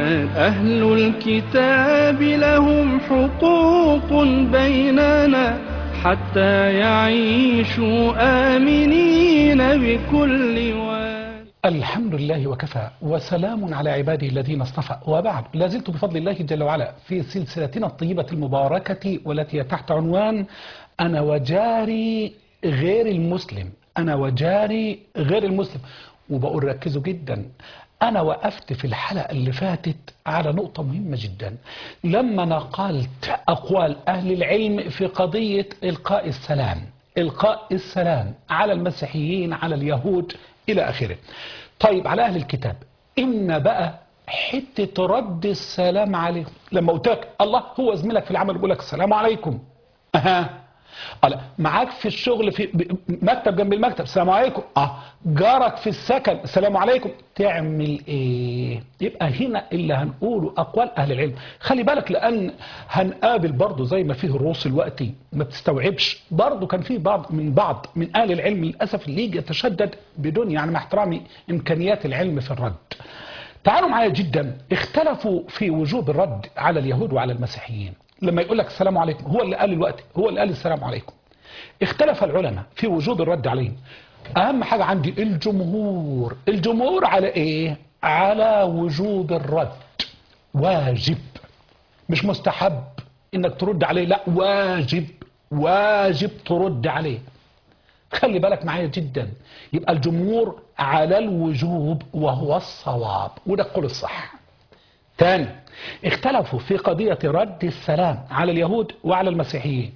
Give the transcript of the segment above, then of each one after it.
أهل الكتاب لهم حقوق بيننا حتى يعيشوا آمنين بكل واد الحمد لله وكفى وسلام على عباده الذين اصطفى وبعد لا زلت بفضل الله جل وعلا في سلسلتنا الطيبة المباركة والتي هي تحت عنوان أنا وجاري غير المسلم أنا وجاري غير المسلم وبقول ركزوا جدا أنا وقفت في الحلقة اللي فاتت على نقطة مهمة جدا لما نقلت أقوال أهل العلم في قضية إلقاء السلام إلقاء السلام على المسيحيين على اليهود إلى آخره طيب على أهل الكتاب إن بقى حتة رد السلام عليهم لما قلت لك الله هو زميلك في العمل بيقول لك السلام عليكم أها قال معاك في الشغل في مكتب جنب المكتب السلام عليكم اه جارك في السكن السلام عليكم تعمل ايه يبقى هنا اللي هنقوله اقوال اهل العلم خلي بالك لان هنقابل برضه زي ما فيه الروس الوقتي ما بتستوعبش برضه كان في بعض من بعض من اهل العلم للاسف اللي يجي يتشدد بدون يعني مع احترامي امكانيات العلم في الرد تعالوا معايا جدا اختلفوا في وجوب الرد على اليهود وعلى المسيحيين لما يقول لك السلام عليكم هو اللي قال الوقت هو اللي قال السلام عليكم اختلف العلماء في وجوب الرد عليهم اهم حاجة عندي الجمهور الجمهور على ايه على وجوب الرد واجب مش مستحب انك ترد عليه لا واجب واجب ترد عليه خلي بالك معايا جدا يبقى الجمهور على الوجوب وهو الصواب وده القول الصح تاني اختلفوا في قضية رد السلام على اليهود وعلى المسيحيين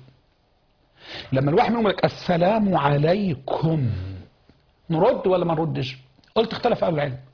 لما الواحد منهم يقول لك السلام عليكم نرد ولا ما نردش قلت اختلف اهل العلم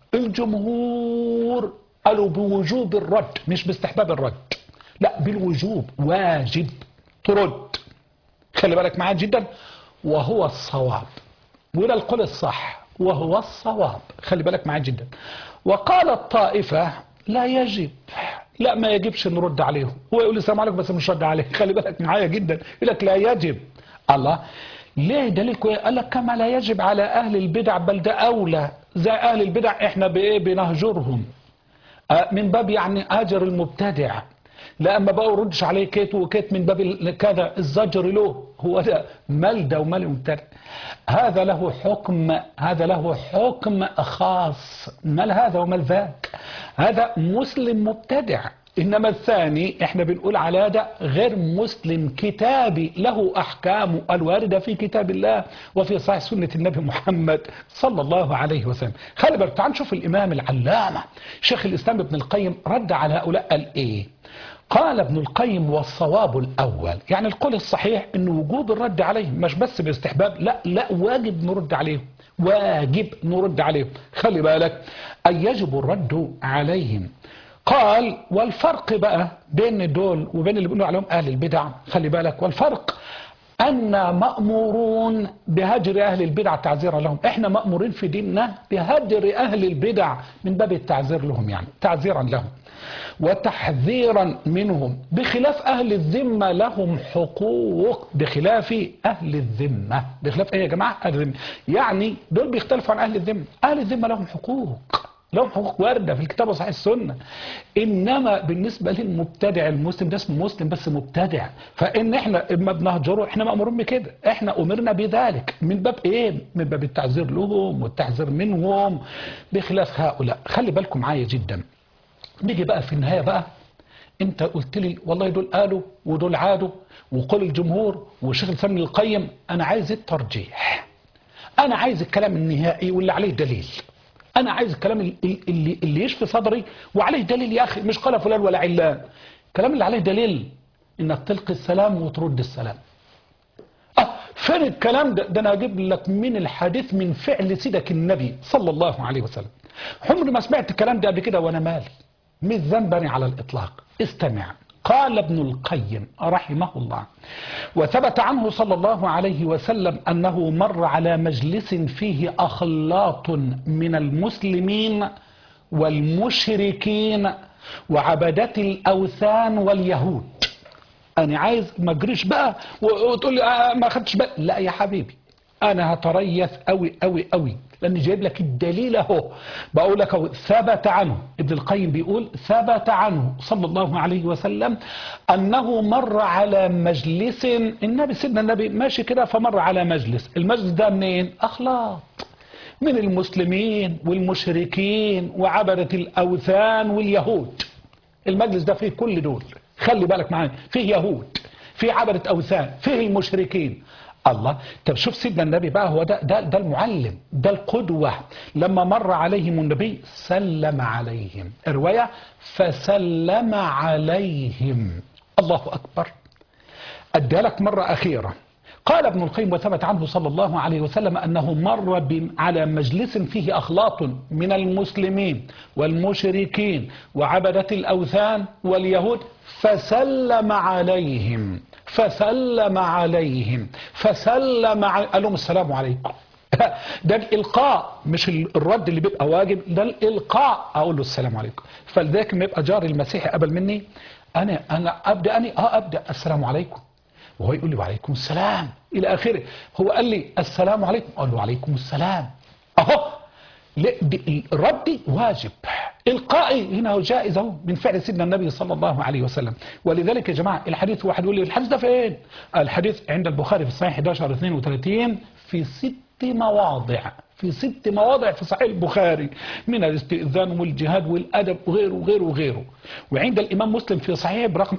الجمهور قالوا بوجوب الرد مش باستحباب الرد لا بالوجوب واجب ترد خلي بالك معايا جدا وهو الصواب وده القول الصح وهو الصواب خلي بالك معايا جدا وقال الطائفة لا يجب لا ما يجبش نرد عليهم هو يقول السلام عليكم بس مش رد عليه خلي بالك معايا جدا يقول لك لا يجب الله ليه دليل كويس قال لك كما لا يجب على اهل البدع بل ده اولى زي اهل البدع احنا بايه بنهجرهم آه من باب يعني اجر المبتدع لا اما بقى ردش عليه كيت وكيت من باب كذا الزجر له هو ده مال ده ومال المبتدع هذا له حكم هذا له حكم خاص مال هذا ومال ذاك هذا مسلم مبتدع انما الثاني احنا بنقول على ده غير مسلم كتابي له احكام الوارده في كتاب الله وفي صحيح سنه النبي محمد صلى الله عليه وسلم خلي بالك تعال نشوف الامام العلامه شيخ الاسلام ابن القيم رد على هؤلاء قال ايه قال ابن القيم والصواب الأول يعني القول الصحيح أن وجوب الرد عليهم مش بس باستحباب لا لا واجب نرد عليهم واجب نرد عليهم خلي بالك أن يجب الرد عليهم قال والفرق بقى بين دول وبين اللي بيقولوا عليهم أهل البدع خلي بالك والفرق أن مأمورون بهجر أهل البدع تعزيرا لهم إحنا مأمورين في ديننا بهجر أهل البدع من باب التعزير لهم يعني تعزيرا لهم وتحذيرا منهم بخلاف أهل الذمة لهم حقوق بخلاف أهل الذمة بخلاف إيه يا جماعة أهل الذمة يعني دول بيختلفوا عن أهل الذمة أهل الذمة لهم حقوق لهم حقوق واردة في الكتاب وصحيح السنة إنما بالنسبة للمبتدع المسلم ده اسمه مسلم بس مبتدع فإن إحنا إما بنهجره إحنا مأمورين بكده إحنا أمرنا بذلك من باب إيه من باب التعذير لهم والتحذير منهم بخلاف هؤلاء خلي بالكم معايا جدا نيجي بقى في النهاية بقى انت قلت لي والله دول قالوا ودول عادوا وقول الجمهور وشيخ الاسلام القيم انا عايز الترجيح انا عايز الكلام النهائي واللي عليه دليل انا عايز الكلام اللي, اللي, اللي يشفي صدري وعليه دليل يا اخي مش قال فلان ولا علان الكلام اللي عليه دليل انك تلقي السلام وترد السلام اه فين الكلام ده ده انا اجيب لك من الحديث من فعل سيدك النبي صلى الله عليه وسلم عمري ما سمعت الكلام ده قبل كده وانا مالي مش ذنبني على الإطلاق استمع قال ابن القيم رحمه الله وثبت عنه صلى الله عليه وسلم أنه مر على مجلس فيه أخلاط من المسلمين والمشركين وعبدة الأوثان واليهود أنا عايز ما اجريش بقى وتقول لي آه ما خدتش بقى لا يا حبيبي أنا هتريث أوي أوي أوي لأن جايب لك الدليل أهو بقول لك أهو ثبت عنه ابن القيم بيقول ثبت عنه صلى الله عليه وسلم أنه مر على مجلس النبي سيدنا النبي ماشي كده فمر على مجلس المجلس ده منين أخلاط من المسلمين والمشركين وعبدة الأوثان واليهود المجلس ده فيه كل دول خلي بالك معايا فيه يهود فيه عبدة أوثان فيه المشركين الله طب شوف سيدنا النبي بقى هو ده ده ده المعلم ده القدوة لما مر عليهم النبي سلم عليهم رواية فسلم عليهم الله أكبر أدالك مرة أخيرة قال ابن القيم وثبت عنه صلى الله عليه وسلم أنه مر ب- على مجلس فيه أخلاط من المسلمين والمشركين وعبدة الأوثان واليهود فسلم عليهم فسلم عليهم فسلم علي... قال لهم السلام عليكم ده الإلقاء مش ال- الرد اللي بيبقى واجب ده الإلقاء أقول له السلام عليكم فلذلك ما يبقى جاري المسيحي قبل مني أنا أنا أبدأ أنا أه أبدأ السلام عليكم وهو يقول لي وعليكم السلام إلى آخره هو قال لي السلام عليكم قال له وعليكم السلام أهو لا، دي- ردي واجب القائي هنا هو جائز اهو من فعل سيدنا النبي صلى الله عليه وسلم ولذلك يا جماعه الحديث واحد يقول لي الحديث ده فين؟ الحديث عند البخاري في الصحيح 11 32 في ست مواضع في ست مواضع في صحيح البخاري من الاستئذان والجهاد والادب وغيره وغيره وغيره وعند الامام مسلم في صحيح برقم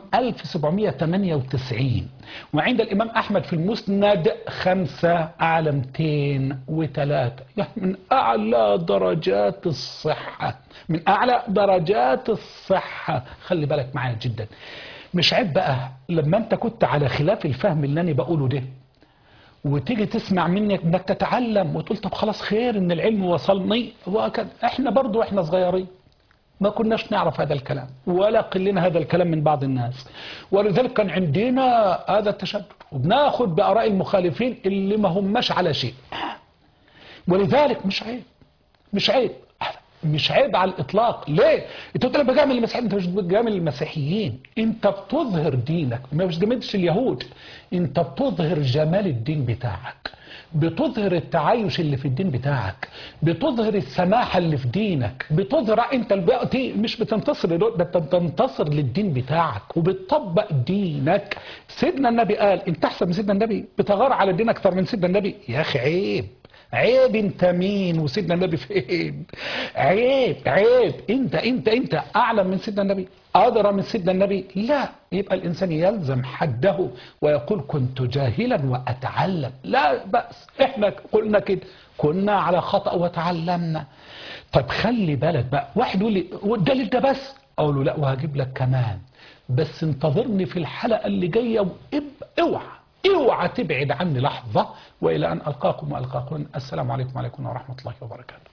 1798 وعند الامام احمد في المسند خمسة اعلى 203 يعني من اعلى درجات الصحة من اعلى درجات الصحة خلي بالك معايا جدا مش عيب بقى لما انت كنت على خلاف الفهم اللي انا بقوله ده وتيجي تسمع مني انك تتعلم وتقول طب خلاص خير ان العلم وصلني وكذا احنا برضو احنا صغيرين ما كناش نعرف هذا الكلام ولا قلنا هذا الكلام من بعض الناس ولذلك كان عندنا هذا التشدد وبناخد بآراء المخالفين اللي ما هماش على شيء ولذلك مش عيب مش عيب مش عيب على الاطلاق ليه انت بتقول أنا بجامل المسيحيين انت مش بتجامل المسيحيين انت بتظهر دينك ما بتجاملش اليهود انت بتظهر جمال الدين بتاعك بتظهر التعايش اللي في الدين بتاعك بتظهر السماحه اللي في دينك بتظهر انت الباقي مش بتنتصر لدول، ده انت بتنتصر للدين بتاعك وبتطبق دينك سيدنا النبي قال انت احسن من سيدنا النبي بتغار على الدين اكتر من سيدنا النبي يا اخي عيب عيب انت مين وسيدنا النبي فين عيب عيب انت انت انت اعلم من سيدنا النبي ادرى من سيدنا النبي لا يبقى الانسان يلزم حده ويقول كنت جاهلا واتعلم لا بأس احنا قلنا كده كنا على خطأ وتعلمنا طيب خلي بالك بقى واحد يقول لي والدليل ده بس اقول له لا وهجيب لك كمان بس انتظرني في الحلقة اللي جاية واب- اوعى اوعى تبعد عني لحظة وإلى أن ألقاكم وألقاكم السلام عليكم وعليكم ورحمة الله وبركاته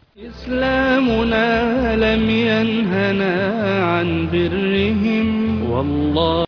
إسلامنا لم ينهنا عن برهم والله